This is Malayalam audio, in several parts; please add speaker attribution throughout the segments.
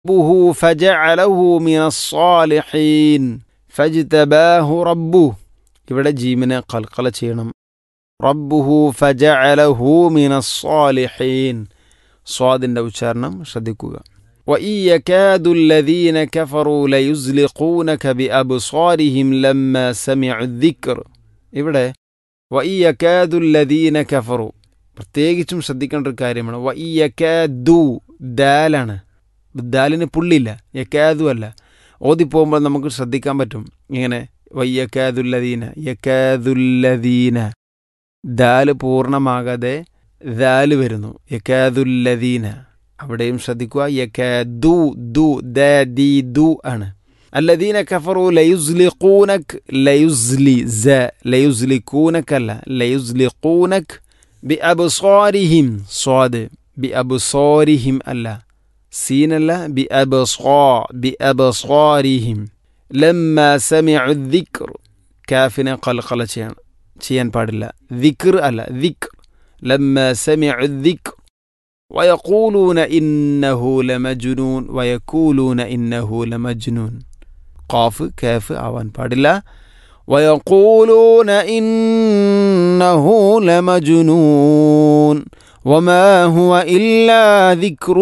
Speaker 1: ربه فجعله من الصالحين فاجتباه ربه ഇവിടെ ജീമിനെ കൽക്കല ചെയ്യണം റബ്ബുഹു ഫജഅലഹു മിന സ്വാലിഹീൻ സ്വാദിന്റെ ഉച്ചാരണം ശ്രദ്ധിക്കുക وإن يكاد الذين كفروا ليزلقونك بأبصارهم لما سمعوا الذكر ഇവിടെ وإن يكاد الذين كفروا പ്രത്യേകിച്ചും ശ്രദ്ധിക്കേണ്ട ഒരു കാര്യമാണ് വ യക്കാദു ദാലാണ് ദാലിന് പുള്ളില്ല യക്കാദു അല്ല ഓതിപ്പോകുമ്പോൾ നമുക്ക് ശ്രദ്ധിക്കാൻ പറ്റും ഇങ്ങനെ വയ്യക്കാതുല്ലദീന യക്കാതുല്ലദീന ദാല് പൂർണ്ണമാകാതെ ദാല് വരുന്നു യക്കാതുല്ലദീന അവിടെയും ശ്രദ്ധിക്കുക യക്കാദു ദു ദ ദി ദു ആണ് الذين كفروا ليزلقونك ليزلي ز ليزلقونك അല്ല ليزلقونك بأبصارهم صاد بأبصارهم അല്ല سين അല്ല بأبصار بأبصارهم لما سمعوا الذكر കാഫിനെ കൽക്കല ചെയ്യണം ചെയ്യാൻ പാടില്ല ദിക്ർ അല്ല ദിക്ർ لما سمعوا الذكر ويقولون إنه لمجنون ويقولون إنه لمجنون قاف كاف آوان പാടില്ല ويقولون إنه لمجنون وما هو إلا ذكر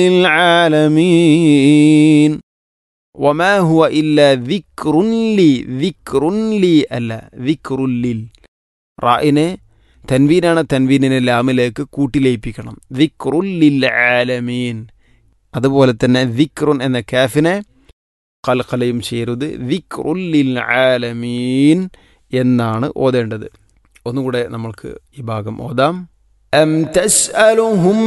Speaker 1: للعالمين وما هو إلا ذكر لي ذكر لي ألا ذكر لل റായിനെ തൻവീനാണ് തൻവീനിനെ ലാമിലേക്ക് കൂട്ടിലയിപ്പിക്കണം ദിക്റുല്ലിൽ ആലമീൻ അതുപോലെ തന്നെ ദിക്റുൻ എന്ന കാഫിനെ കൽക്കലയും ചെയ്യരുത് ദിക്റുല്ലിൽ ആലമീൻ എന്നാണ് ഓതേണ്ടത് ഒന്നുകൂടെ നമ്മൾക്ക് ഈ ഭാഗം ഓതാം أم تسألهم